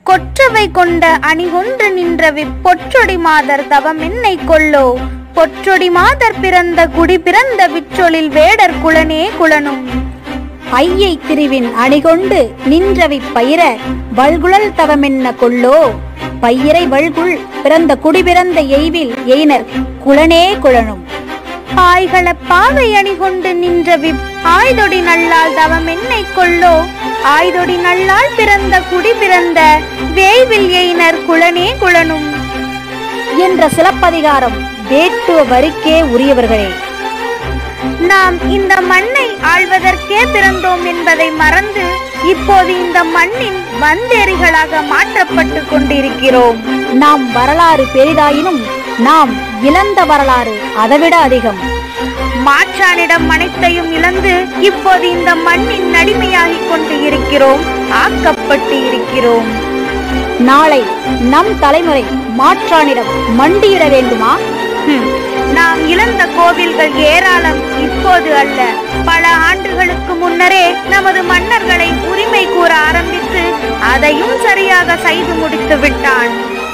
கொற்றவை கொண்ட அணிகொன்று நின்றவி பொற்றொடி மாதர் தவம் என்னை கொல்லோ பொற்றொடி மாதர் பிறந்த குடி பிறந்த விற்றொழில் வேடர் குலனே குலனும் ஐயை திருவின் அணிகொண்டு நின்றவி பயிர வல்குழல் தவமென்ன கொள்ளோ பயிரை வல்குள் பிறந்த குடிபிறந்த எய்வில் எயினர் குளனே குளனும் பாய்கள பாவை அணி கொண்டு நின்றவி ஆய்தொடி நல்லால் தவம் என்னை கொள்ளோ ஆய்தொடி நல்லால் பிறந்த குடி பிறந்த வேய்வில் எயினர் குலனே குலனும் என்ற சிலப்பதிகாரம் வேட்டுவ வரிக்கே உரியவர்களே நாம் இந்த மண்ணை ஆள்வதற்கே பிறந்தோம் என்பதை மறந்து இப்போது இந்த மண்ணின் வந்தேரிகளாக மாற்றப்பட்டு கொண்டிருக்கிறோம் நாம் வரலாறு பெரிதாயினும் நாம் இழந்த வரலாறு அதைவிட அதிகம் மாற்றானிடம் அனைத்தையும் இழந்து இப்போது இந்த மண்ணின் நடிமையாகிக் கொண்டு இருக்கிறோம் ஆக்கப்பட்டு இருக்கிறோம் நாளை நம் தலைமுறை மாற்றானிடம் மண்டியிட வேண்டுமா ஹம், நாம் இழந்த கோவில்கள் ஏராளம் இப்போது அல்ல பல ஆண்டுகளுக்கு முன்னரே நமது மன்னர்களை உரிமை கூற ஆரம்பித்து அதையும் சரியாக செய்து முடித்து விட்டான்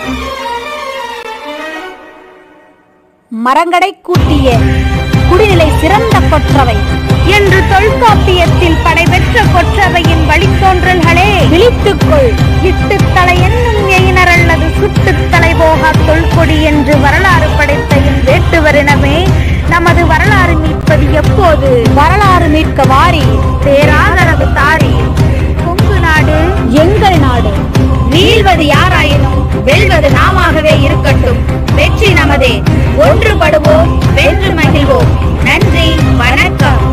மரங்கடை கூட்டிய குடிநிலை சிறந்த கொற்றவை என்று தொல்காப்பியத்தில் படைபெற்ற கொற்றவையின் வழித்தோன்றல்களே விழித்துக்கொள் இட்டுத்தலை என்னும் எயினர் அல்லது சுட்டுத்தலை போகா தொல்கொடி என்று வரலாறு படைத்த என் வேட்டுவரினமே நமது வரலாறு மீட்பது எப்போது வரலாறு மீட்க வாரி பேராதரவு தாரி கொங்கு நாடு எங்கள் நாடு வீழ்வது யாராயினும் வெல்வது நாமாகவே இருக்கட்டும் வெற்றி நமதே ஒன்றுபடுவோம் வென்று மகிழ்வோம் நன்றி வணக்கம்